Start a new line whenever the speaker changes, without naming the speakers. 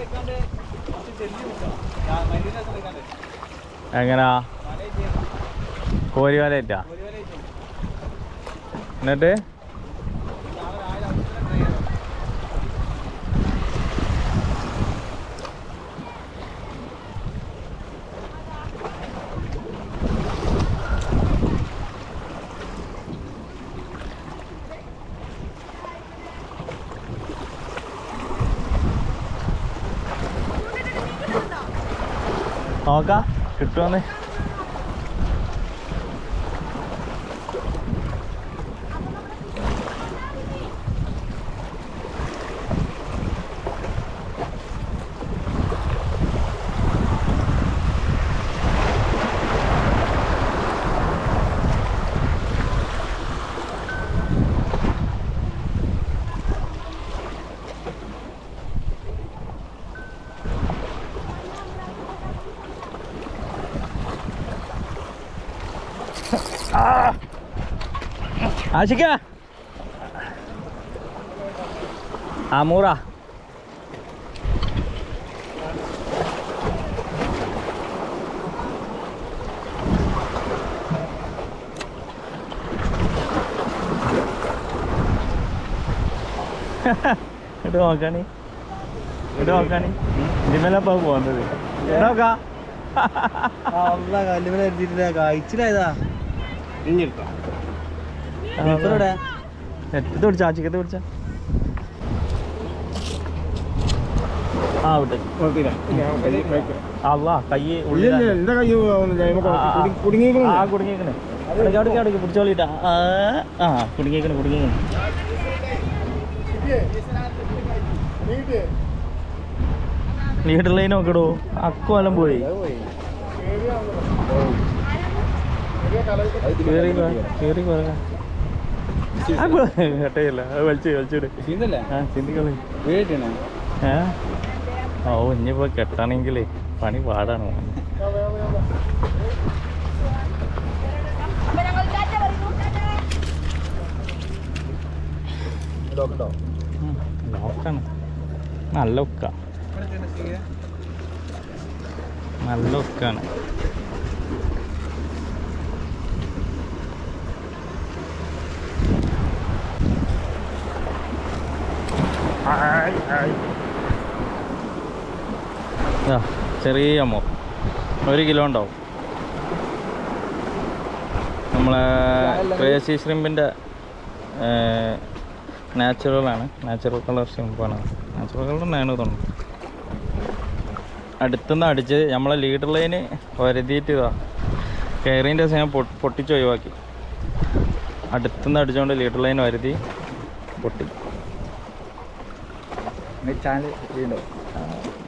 എങ്ങനാ കോരി വലയിട്ടാ എന്നിട്ട് നോക്കാം കിട്ടുമെന്ന് ആശിക്ക ആമൂറ ഇട്ട് നോക്കാണി ഇട്ട് നോക്കാണി ഇതിമേലപ്പാ പോകുന്നത് നോക്കാം
കല്ലുമല എഴുതിയിട്ടില്ല കഴിച്ചില്ലായതാ
ഇത് പിടിച്ചാ ചിക്കത്ത് പിടിച്ച ആ വിട്ട് അല്ല കൈ ഉള്ളിൽ
എന്റെ കൈ
കുടുങ്ങിയേക്കണേ ആ കുടുങ്ങിയേക്കണേ അടയ്ക്ക് അടയ്ക്ക് അടയ്ക്ക് പിടിച്ചോളിട്ടാ ആ ആ കുടുങ്ങിയേക്കണേ കുടുങ്ങിയേക്കണേ ലീഡർ ലൈൻ നോക്കടോ അക്കോലം പോയി കേറി വാ, കേറി പറയാ കേട്ടയില്ല അത് വലിച്ചു വലിച്ചിട് ആ ചിന്തിക്കളി ഏ ഓ ഇനിയിപ്പോ കെട്ടണെങ്കിലേ പണി പാടാണ് ഉം, ലോക്കാണ് നല്ല ഉക്ക നല്ല ഉക്കാണ് ഇതാ, ചെറിയ അമ്മ ഒരു കിലോ ഉണ്ടാവും നമ്മളെ ക്രേസി ശ്രിമ്പിൻ്റെ നാച്ചുറലാണ് നാച്ചുറൽ കളർ ശ്രിമ്പാണ് നാച്ചുറൽ കളർ തന്നെയാണ് തോന്നുന്നു അടുത്തുനിന്ന് അടിച്ച് നമ്മളെ ലീഡർ ലൈന് വരുതിയിട്ട് ഇതാ കയറിൻ്റെ ഞാൻ പൊ- പൊട്ടിച്ച് ഒഴിവാക്കി അടുത്തുനിന്ന് അടിച്ചുകൊണ്ട് ലീഡർ ലൈൻ വരുതി പൊട്ടി
ചാനൽ